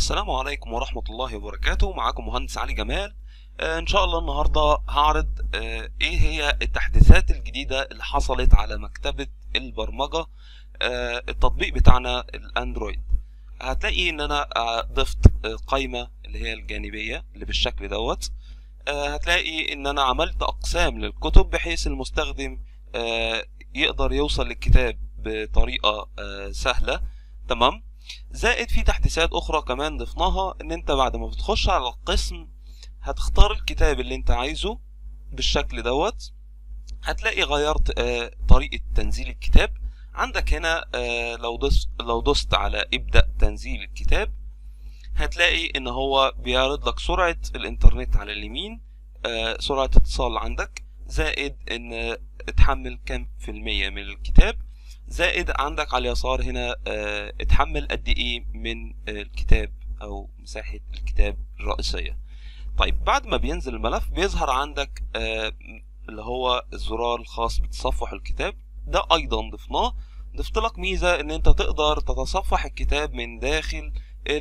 السلام عليكم ورحمة الله وبركاته معاكم مهندس علي جمال آه، ان شاء الله النهاردة هعرض آه، ايه هي التحديثات الجديدة اللي حصلت على مكتبة البرمجة آه، التطبيق بتاعنا الاندرويد هتلاقي ان انا آه، ضفت آه، قائمة اللي هي الجانبية اللي بالشكل دوت آه، هتلاقي ان انا عملت اقسام للكتب بحيث المستخدم آه، يقدر يوصل للكتاب بطريقة آه، سهلة تمام زائد في تحديثات اخرى كمان ضفناها ان انت بعد ما بتخش على القسم هتختار الكتاب اللي انت عايزه بالشكل دوت هتلاقي غيرت آه، طريقة تنزيل الكتاب عندك هنا آه، لو دوست لو دوست على ابدأ تنزيل الكتاب هتلاقي ان هو بيعرض لك سرعة الانترنت على اليمين آه، سرعة اتصال عندك زائد ان اتحمل كام في المية من الكتاب زائد عندك على اليسار هنا آه، اتحمل قد ايه من آه، الكتاب او مساحة الكتاب الرئيسية طيب بعد ما بينزل الملف بيظهر عندك آه، اللي هو الزرار الخاص بتصفح الكتاب ده ايضا ضفناه ضفت لك ميزة ان انت تقدر تتصفح الكتاب من داخل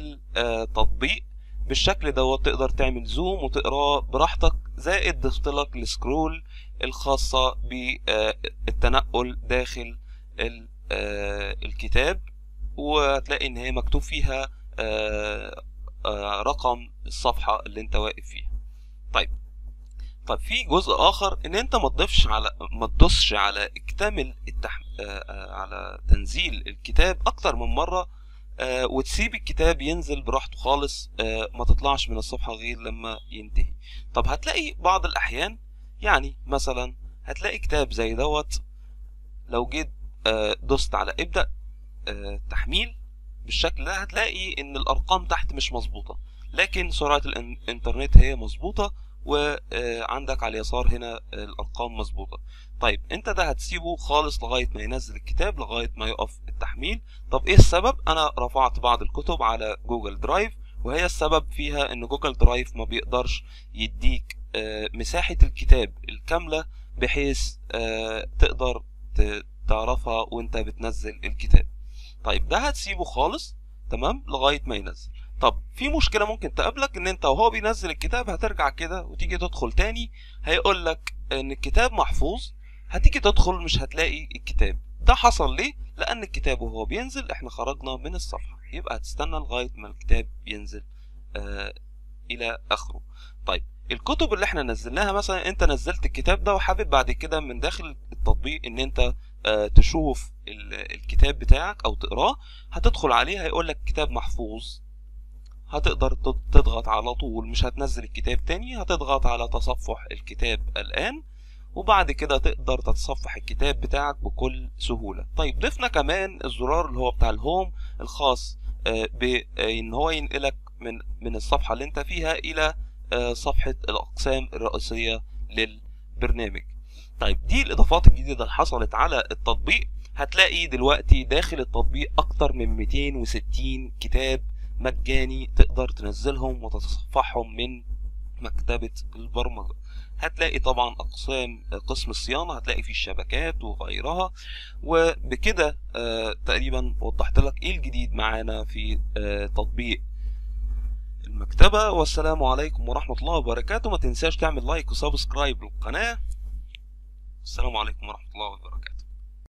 التطبيق بالشكل دوت تقدر تعمل زوم وتقراه براحتك زائد ضفت لك السكرول الخاصة بالتنقل داخل ال- آه، الكتاب وهتلاقي ان هي مكتوب فيها آه، آه، رقم الصفحة اللي انت واقف فيها طيب طيب في جزء اخر ان انت ما تضيفش على ما تدوسش على اكتمل التح... آه، آه، على تنزيل الكتاب اكتر من مرة آه، وتسيب الكتاب ينزل براحته خالص آه، ما تطلعش من الصفحة غير لما ينتهي طب هتلاقي بعض الاحيان يعني مثلا هتلاقي كتاب زي دوت لو جيت آه، دوست على ابدأ آه، تحميل بالشكل ده هتلاقي ان الارقام تحت مش مظبوطة لكن سرعة الانترنت هي مظبوطة وعندك على اليسار هنا الارقام مظبوطة طيب انت ده هتسيبه خالص لغاية ما ينزل الكتاب لغاية ما يقف التحميل طب ايه السبب انا رفعت بعض الكتب على جوجل درايف وهي السبب فيها ان جوجل درايف ما بيقدرش يديك آه، مساحة الكتاب الكاملة بحيث آه، تقدر ت- تعرفها وانت بتنزل الكتاب طيب ده هتسيبه خالص تمام لغاية ما ينزل طب في مشكلة ممكن تقابلك ان انت وهو بينزل الكتاب هترجع كده وتيجي تدخل تاني هيقول لك ان الكتاب محفوظ هتيجي تدخل مش هتلاقي الكتاب ده حصل ليه لان الكتاب وهو بينزل احنا خرجنا من الصفحة يبقى هتستنى لغاية ما الكتاب ينزل آه الى اخره طيب الكتب اللي احنا نزلناها مثلا انت نزلت الكتاب ده وحابب بعد كده من داخل التطبيق ان انت آه، تشوف ال- الكتاب بتاعك او تقراه هتدخل عليه هيقول لك كتاب محفوظ هتقدر تض- تضغط على طول مش هتنزل الكتاب تاني هتضغط على تصفح الكتاب الآن وبعد كده تقدر تتصفح الكتاب بتاعك بكل سهولة طيب ضفنا كمان الزرار اللي هو بتاع الهوم الخاص آه، بان هو ينقلك من من الصفحة اللي انت فيها الى آه، صفحة الاقسام الرئيسية للبرنامج طيب دي الاضافات الجديدة اللي حصلت على التطبيق هتلاقي دلوقتي داخل التطبيق اكتر من 260 كتاب مجاني تقدر تنزلهم وتتصفحهم من مكتبة البرمجة هتلاقي طبعا أقسام قسم الصيانة هتلاقي فيه الشبكات وغيرها وبكده آه تقريبا وضحت لك ايه الجديد معانا في آه تطبيق المكتبة والسلام عليكم ورحمة الله وبركاته ما تنساش تعمل لايك وسبسكرايب للقناة السلام عليكم ورحمة الله وبركاته